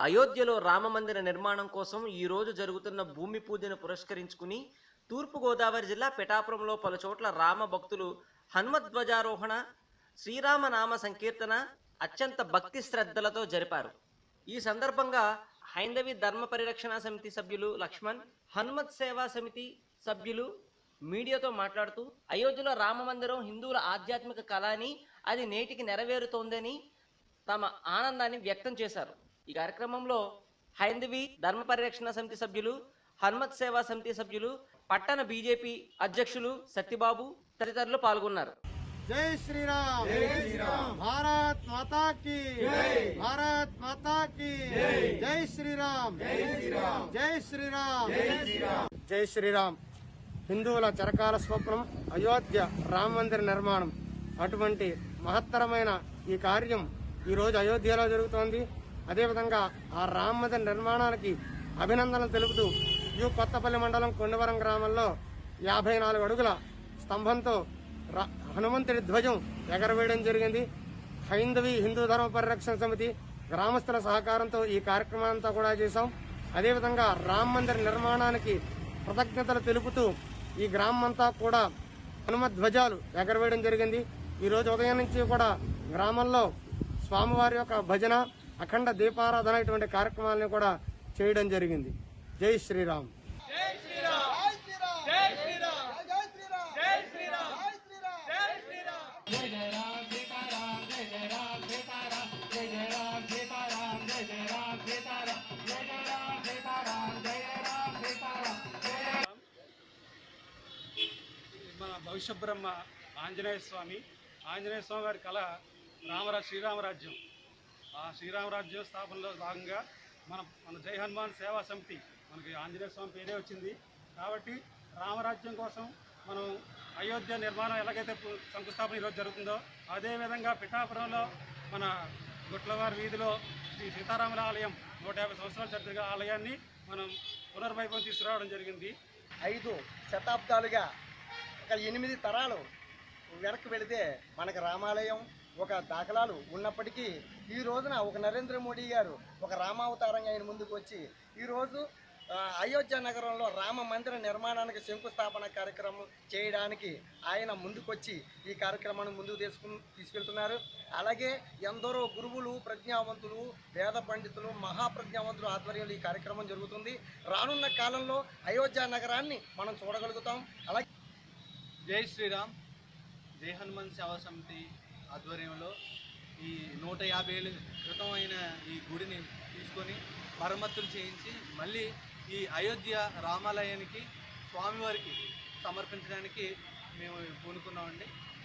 అయోధ్యలో రామమందిర నిర్మాణం కోసం ఈ రోజు జరుగుతున్న భూమి పూజను పురస్కరించుకుని తూర్పుగోదావరి జిల్లా పిఠాపురంలో పలు చోట్ల రామ భక్తులు హనుమధ్వజారోహణ శ్రీరామనామ సంకీర్తన అత్యంత భక్తి శ్రద్ధలతో జరిపారు ఈ సందర్భంగా హైందవి ధర్మ పరిరక్షణ సమితి సభ్యులు లక్ష్మణ్ హనుమత్ సేవా సమితి సభ్యులు మీడియాతో మాట్లాడుతూ అయోధ్యలో రామ మందిరం హిందువుల ఆధ్యాత్మిక కళ అని అది నేటికి నెరవేరుతోందని తమ ఆనందాన్ని వ్యక్తం చేశారు ఈ కార్యక్రమంలో హైందవి ధర్మ పరిరక్షణ సమితి సభ్యులు హనుమత్ సేవా సమితి సభ్యులు పట్టణ బీజేపీ అధ్యక్షులు సత్యబాబు తదితరులు పాల్గొన్నారు జై శ్రీరామ్ జై శ్రీరామ్ భారత్ మాతా కి భారత్ మాతా కి జై శ్రీరామ్ జై శ్రీరామ్ జై శ్రీరామ్ జై శ్రీరామ్ జై శ్రీరామ్ హిందువుల చరకాల స్వప్నం అయోధ్య రామ మందిర నిర్మాణం అటువంటి మహత్తరమైన ఈ కార్యం ఈ రోజు అయోధ్యలో జరుగుతోంది అదేవిధంగా ఆ రామ మందిర నిర్మాణానికి అభినందనలు తెలుపుతూ యు కొత్తపల్లి మండలం కొండవరం గ్రామంలో యాభై నాలుగు అడుగుల స్తంభంతో ర- హనుమంతుడి ధ్వజం ఎగరవేయడం జరిగింది హైందవి హిందూ ధర్మ పరిరక్షణ సమితి గ్రామస్తుల సహకారంతో ఈ కార్యక్రమం అంతా కూడా చేశాం అదేవిధంగా రామ మందిర నిర్మాణానికి కృతజ్ఞతలు తెలుపుతూ ఈ గ్రామం అంతా కూడా హనుమ ధ్వజాలు ఎగరవేయడం జరిగింది ఈ రోజు ఉదయం నుంచి కూడా గ్రామంలో స్వామివారి యొక్క భజన అఖండ దీపారాధన ఇటువంటి కార్యక్రమాలను కూడా చేయడం జరిగింది జై శ్రీరామ్ మన భవిష్య బ్రహ్మ ఆంజనేయ స్వామి ఆంజనేయ స్వామి వారి కళ రామరా శ్రీరామరాజ్యం ఆ శ్రీరామరాజ్యం స్థాపనలో భాగంగా మన మన జై హనుమాన్ సేవా సమితి మనకి ఆంజనేయ స్వామి పేరే వచ్చింది కాబట్టి రామరాజ్యం కోసం మనం అయోధ్య నిర్మాణం ఎలాగైతే పు- శంకుస్థాపన ఈరోజు జరుగుతుందో అదేవిధంగా పిఠాపురంలో మన గుట్లవారి వీధిలో శ్రీ సీతారాముల ఆలయం నూట యాభై సంవత్సరాల చరిత్ర ఆలయాన్ని మనం పునర్వైభవం తీసుకురావడం జరిగింది ఐదు శతాబ్దాలుగా ఒక ఎనిమిది తరాలు వెనక్కి వెళితే మనకు రామాలయం ఒక దాఖలాలు ఉన్నప్పటికీ ఈ రోజున ఒక నరేంద్ర మోడీ గారు ఒక రామావతారంగా ఆయన ముందుకు వచ్చి ఈరోజు ఆ, అయోధ్య నగరంలో రామ మందిర నిర్మాణానికి శంకుస్థాపన కార్యక్రమం చేయడానికి ఆయన ముందుకొచ్చి ఈ కార్యక్రమాన్ని ముందుకు తీసుకు తీసుకెళ్తున్నారు అలాగే ఎందరో గురువులు ప్రజ్ఞావంతులు వేద పండితులు మహాప్రజ్ఞావంతులు ఆధ్వర్యంలో ఈ కార్యక్రమం జరుగుతుంది రానున్న కాలంలో అయోధ్య నగరాన్ని మనం చూడగలుగుతాం అలాగే జై శ్రీరామ్ జై హనుమాన్ సేవా సమితి ఆధ్వర్యంలో ఈ నూట యాభై ఏళ్ళ క్రితం అయిన ఈ గుడిని తీసుకొని మరమ్మతులు చేయించి మళ్ళీ ఈ అయోధ్య రామాలయానికి స్వామివారికి సమర్పించడానికి మేము పూనుకున్నామండి